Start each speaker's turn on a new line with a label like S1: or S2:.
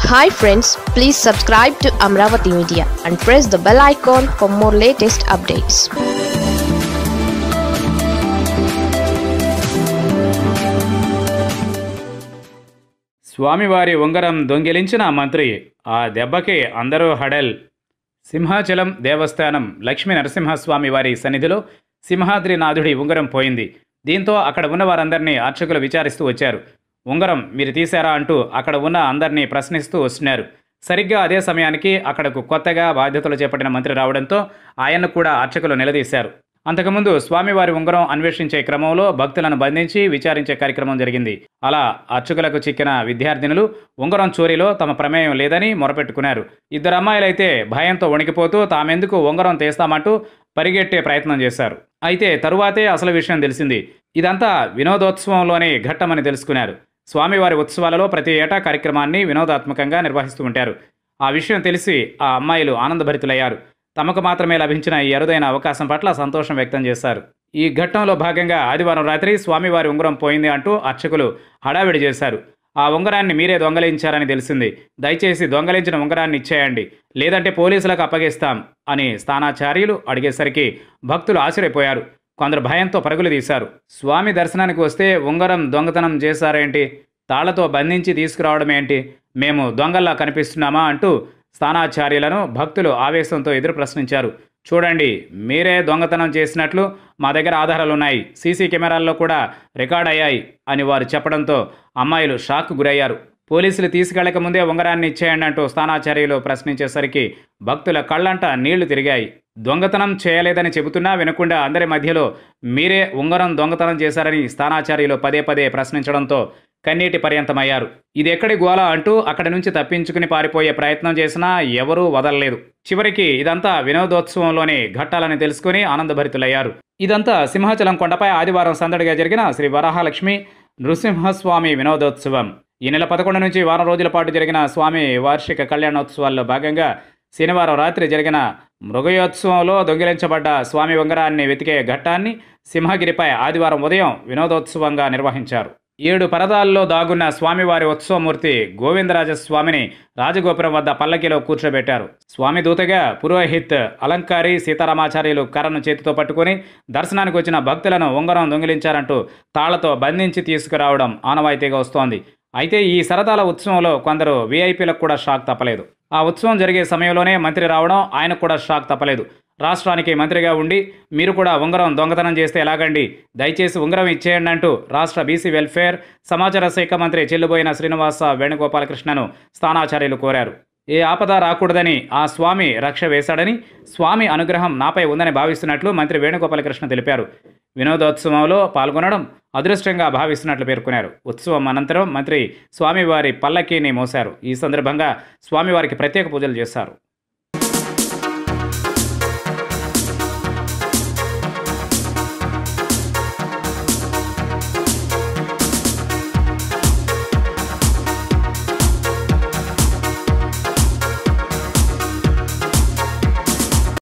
S1: hi friends please subscribe to Amaravati media and press the bell icon for more latest updates
S2: స్వామివారి ఉంగరం దొంగిలించిన మంత్రి ఆ దెబ్బకి అందరూ హడల్ సింహాచలం దేవస్థానం లక్ష్మీ నరసింహస్వామి వారి సన్నిధిలో సింహాద్రినాథుడి ఉంగరం పోయింది దీంతో అక్కడ ఉన్న వారందరినీ అర్చకులు విచారిస్తూ వచ్చారు ఉంగరం మీరు తీశారా అంటూ అక్కడ ఉన్న అందరినీ ప్రశ్నిస్తూ వస్తున్నారు సరిగ్గా అదే సమయానికి అక్కడకు కొత్తగా బాధ్యతలు చేపట్టిన మంత్రి రావడంతో ఆయన్ను కూడా అర్చకులు నిలదీశారు అంతకుముందు స్వామివారి ఉంగరం అన్వేషించే క్రమంలో భక్తులను బంధించి విచారించే కార్యక్రమం జరిగింది అలా అర్చకులకు చిక్కిన విద్యార్థినులు ఉంగరం చోరీలో తమ ప్రమేయం లేదని మొరపెట్టుకున్నారు ఇద్దరు అమ్మాయిలైతే భయంతో వణికిపోతూ తామెందుకు ఉంగరం తీస్తామంటూ పరిగెట్టే ప్రయత్నం చేశారు అయితే తరువాతే అసలు విషయం తెలిసింది ఇదంతా వినోదోత్సవంలోనే ఘట్టమని తెలుసుకున్నారు స్వామివారి ఉత్సవాలలో ప్రతి ఏటా కార్యక్రమాన్ని వినోదాత్మకంగా నిర్వహిస్తూ ఉంటారు ఆ విషయం తెలిసి ఆ అమ్మాయిలు ఆనందభరితులయ్యారు తమకు మాత్రమే లభించిన ఈ అరుదైన అవకాశం పట్ల సంతోషం వ్యక్తం చేశారు ఈ ఘట్టంలో భాగంగా ఆదివారం రాత్రి స్వామివారి ఉంగరం పోయింది అంటూ అర్చకులు హడావిడి చేశారు ఆ ఉంగరాన్ని మీరే దొంగలించారని తెలిసింది దయచేసి దొంగలించిన ఉంగరాన్ని ఇచ్చేయండి లేదంటే పోలీసులకు అప్పగిస్తాం అని స్థానాచార్యులు అడిగేసరికి భక్తులు ఆశ్చర్యపోయారు కొందరు భయంతో పరుగులు తీశారు స్వామి దర్శనానికి వస్తే ఉంగరం దొంగతనం చేశారేంటి తాళ్లతో బంధించి తీసుకురావడం ఏంటి మేము దొంగల్లా కనిపిస్తున్నామా అంటూ స్థానాచార్యులను భక్తులు ఆవేశంతో ఎదురు ప్రశ్నించారు చూడండి మీరే దొంగతనం చేసినట్లు మా దగ్గర ఆధారాలు ఉన్నాయి సీసీ కెమెరాల్లో కూడా రికార్డ్ అయ్యాయి అని వారు చెప్పడంతో అమ్మాయిలు షాక్ గురయ్యారు పోలీసులు తీసుకెళ్లక ముందే ఉంగరాన్ని ఇచ్చేయండి అంటూ స్థానాచార్యులు ప్రశ్నించేసరికి భక్తుల కళ్ళంట నీళ్లు తిరిగాయి దొంగతనం చేయలేదని చెబుతున్నా వినకుండా అందరి మధ్యలో మీరే ఉంగరం దొంగతనం చేశారని స్థానాచార్యులు పదే పదే ప్రశ్నించడంతో కన్నీటి పర్యంతమయ్యారు ఇది ఎక్కడి గోల అంటూ అక్కడి నుంచి తప్పించుకుని పారిపోయే ప్రయత్నం చేసినా ఎవరూ వదలలేదు చివరికి ఇదంతా వినోదోత్సవంలోని ఘట్టాలని తెలుసుకుని ఆనందభరితులయ్యారు ఇదంతా సింహాచలం కొండపై ఆదివారం సందడిగా జరిగిన శ్రీ వరాహలక్ష్మి నృసింహస్వామి వినోదోత్సవం ఈ నెల పదకొండు నుంచి వారం రోజుల పాటు జరిగిన స్వామి వార్షిక కళ్యాణోత్సవాల్లో భాగంగా శనివారం రాత్రి జరిగిన మృగయోత్సవంలో దొంగిలించబడ్డ స్వామి ఉంగరాన్ని వెతికే ఘట్టాన్ని సింహగిరిపై ఆదివారం ఉదయం వినోదోత్సవంగా నిర్వహించారు ఏడు పరదాల్లో దాగున్న స్వామివారి ఉత్సవమూర్తి గోవిందరాజస్వామిని రాజగోపురం వద్ద పల్లకిలో కూర్చోబెట్టారు స్వామి దూతగా పురోహిత్ అలంకారి సీతారామాచార్యులు కర్రను చేతితో పట్టుకుని దర్శనానికి వచ్చిన భక్తులను ఉంగరం దొంగిలించారంటూ తాళ్లతో బంధించి తీసుకురావడం ఆనవాయితీగా వస్తోంది అయితే ఈ సరదాల ఉత్సవంలో కొందరు వీఐపీలకు కూడా షాక్ తప్పలేదు ఆ ఉత్సవం జరిగే సమయంలోనే మంత్రి రావడం ఆయనకు కూడా షాక్ తప్పలేదు రాష్ట్రానికి మంత్రిగా ఉండి మీరు కూడా ఉంగరం దొంగతనం చేస్తే ఎలాగండి దయచేసి ఉంగరం ఇచ్చేయండి అంటూ రాష్ట్ర బీసీ వెల్ఫేర్ సమాచార శాఖ మంత్రి చెల్లుబోయిన శ్రీనివాస వేణుగోపాలకృష్ణను స్థానాచార్యులు కోరారు ఏ ఆపద రాకూడదని ఆ స్వామి రక్ష వేశాడని స్వామి అనుగ్రహం నాపై ఉందని భావిస్తున్నట్లు మంత్రి వేణుగోపాలకృష్ణ తెలిపారు వినోదోత్సవంలో పాల్గొనడం అదృష్టంగా భావిస్తున్నట్లు పేర్కొన్నారు ఉత్సవం అనంతరం మంత్రి స్వామివారి పల్లకీని మోశారు ఈ సందర్భంగా స్వామివారికి ప్రత్యేక పూజలు చేశారు